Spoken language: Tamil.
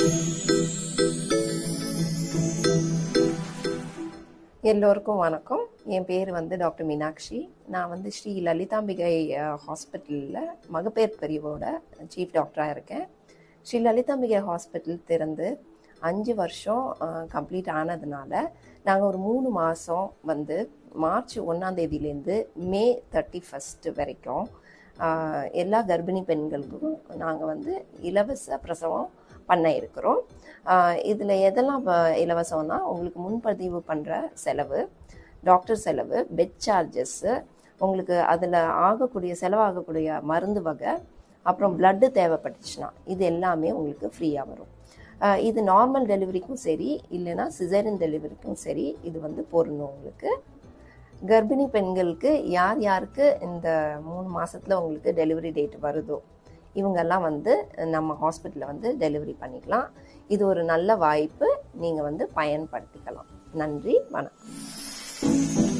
எல்லோருக்கும் வணக்கம் என் பேர் வந்து டாக்டர் மீனாட்சி நான் வந்து ஸ்ரீ லலிதாம்பிகை ஹாஸ்பிட்டலில் மகப்பேர் பிரிவோட சீஃப் டாக்டராக இருக்கேன் ஸ்ரீ லலிதாம்பிகை ஹாஸ்பிட்டல் திறந்து அஞ்சு வருஷம் கம்ப்ளீட் ஆனதுனால நாங்கள் ஒரு மூணு மாதம் வந்து மார்ச் ஒன்றாம் தேதியிலேருந்து மே தேர்ட்டி ஃபஸ்ட்டு வரைக்கும் ஆஹ், எல்லா கர்ப்பிணி பெண்களுக்கும் நாங்கள் வந்து இலவச பிரசவம் பண்ண இருக்கிறோம் இதில் எதெல்லாம் வ- இலவசம்னா உங்களுக்கு முன்பதிவு பண்ணுற செலவு டாக்டர் செலவு பெட் சார்ஜஸ்ஸு உங்களுக்கு அதில் ஆகக்கூடிய செலவாகக்கூடிய மருந்து வகை அப்புறம் பிளட்டு தேவைப்பட்டுச்சுன்னா இது எல்லாமே உங்களுக்கு ஃப்ரீயாக வரும் ஆஹ் இது நார்மல் டெலிவரிக்கும் சரி இல்லைன்னா சிசேரியன் டெலிவரிக்கும் சரி இது வந்து பொருந்தும் உங்களுக்கு கர்ப்பிணி பெண்களுக்கு யார் யாருக்கு இந்த மூணு மாசத்துல உங்களுக்கு டெலிவரி டேட் வருதோ இவங்கெல்லாம் வந்து நம்ம ஹாஸ்பிட்டலில் வந்து டெலிவரி பண்ணிக்கலாம் இது ஒரு நல்ல வாய்ப்பு நீங்கள் வந்து பயன்படுத்திக்கலாம் நன்றி வணக்கம்